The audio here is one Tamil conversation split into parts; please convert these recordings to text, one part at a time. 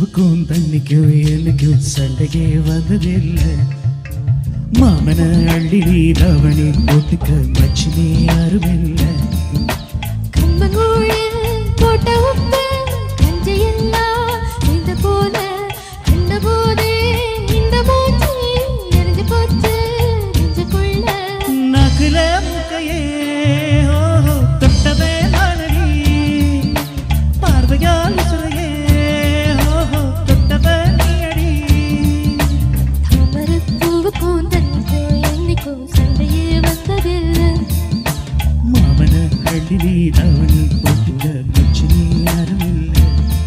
பூவுக்கும் தண்ணிக்கும் எனக்கும் சண்டையே வந்ததில்லை மாமன அள்ளி நீராவணி போட்டுக்க மச்சினே யாருமில்லை கம்பங்கூழில் போட்ட உப்பு கஞ்சையெல்லாம் இந்த போல இந்த போதே இந்த மூச்சு நிறைஞ்சு போச்சு நெஞ்சுக்குள்ள நகுல முக்கையே ஓஹோ தொட்டதே மணலி பார்வையால் சுரையே ஓஹோ தொட்டதே நீயடி தாமரைப் பூவுக்கும் தண்ணிக்கும் என்னைக்கும் சண்டையே வந்ததில்லை மாமன அள்ளி நீராவணி போட்டுக்க மச்சினே யாருமில்லை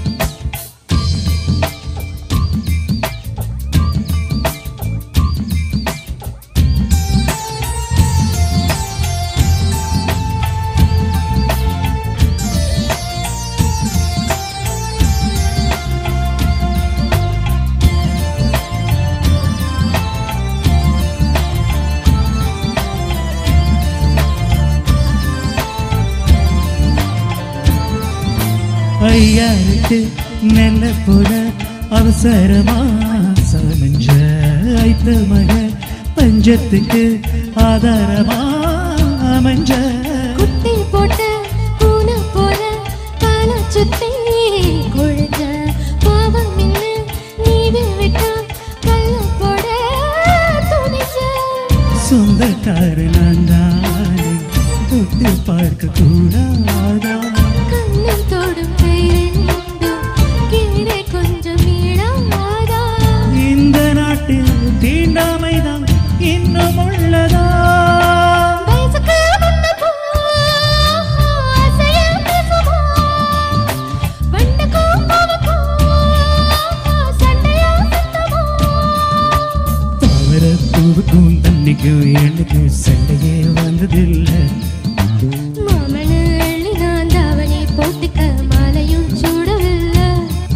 ஐயாருக்கு நெல்ல போட அவசரமா சமஞ்ச ஐத்த மக பஞ்சத்துக்கு ஆதாரமா அமைஞ்ச குட்டி போட்ட பூனை போல காலை சுத்தி கொழுந்த பாவம் இல்லை நீவி விட்டா கல்ல போட துணிச்ச சொந்தக்கார நான் தானே தொட்டு பார்க்க கூடாதா கண்ணில் தொடும் கை ரெண்டும் கீழே கொஞ்சம் ஈடாதா இந்த நாட்டில் தீண்டாமைதான் இன்னும் உள்ளதா வயசுக்கு வந்த பூ ஆசையா பேசுமா வண்டுக்கும் பூவுக்கும் சண்டையா சத்தமா தாவர பூவுக்கும் தண்ணிக்கும் எனக்கு சண்டையே வந்ததில்லை மாமனு அள்ளி நான் தாவணி போட்டுக்க மாலையும் சூடவில்லை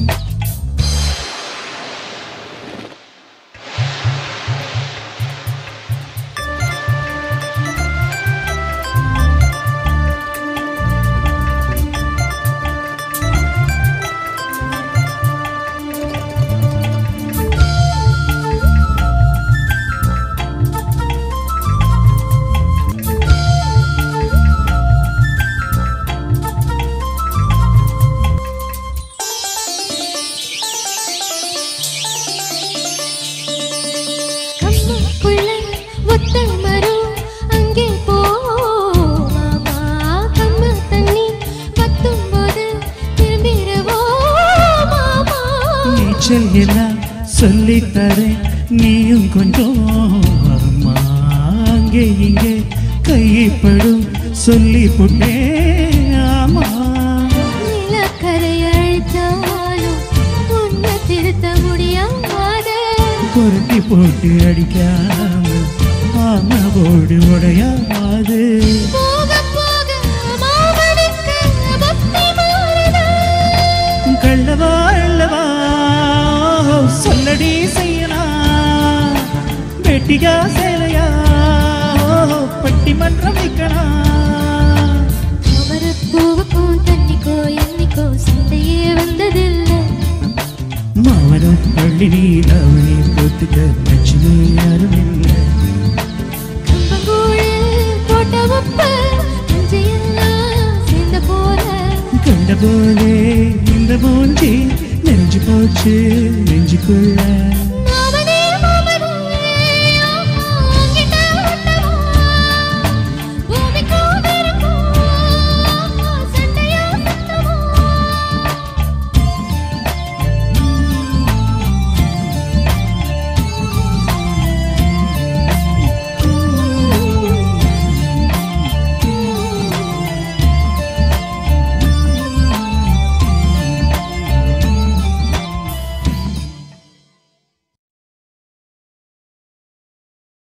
கம்மாக்குள்ள ஒத்த மரம் அங்கே போ மாமா கம்ம தண்ணி பத்தும் போது திரும்பிடுவோ மாமா நீச்சல் எல்லாம் சொல்லித்தரேன் நீயும் கொஞ்சம் அம்மா அங்கே இங்கே கைப்படும் சொல்லி புட்டேன் ஆமா நிலக்கரை அழித்தாலும் உன்னை திருத்த முடியாது பொருத்தி போட்டு அடிக்காம ஆமா போடு உடையாது போக போக மாமனுக்கு பக்தி மாறுது கள்ளவா அல்லவா சொல்லடி செய்யலாம் வெட்டியா சேலையா பட்டிமன்றம் வைக்கலாம் அவரு பூவுக்கும் தண்ணிக்கோ என்னைக்கோ சண்டையே வந்ததில்லை மாமரம் பள்ளி நீராவணி போட்டுக்க லட்சுமி யாரும் இல்லை கம்பங்கூழில் போட்ட உப்பு நெஞ்சையெல்லாம் சேர்ந்த போல கண்ட போலே இந்த மூஞ்சி நெஞ்சு போச்சு நெஞ்சுக்குள்ள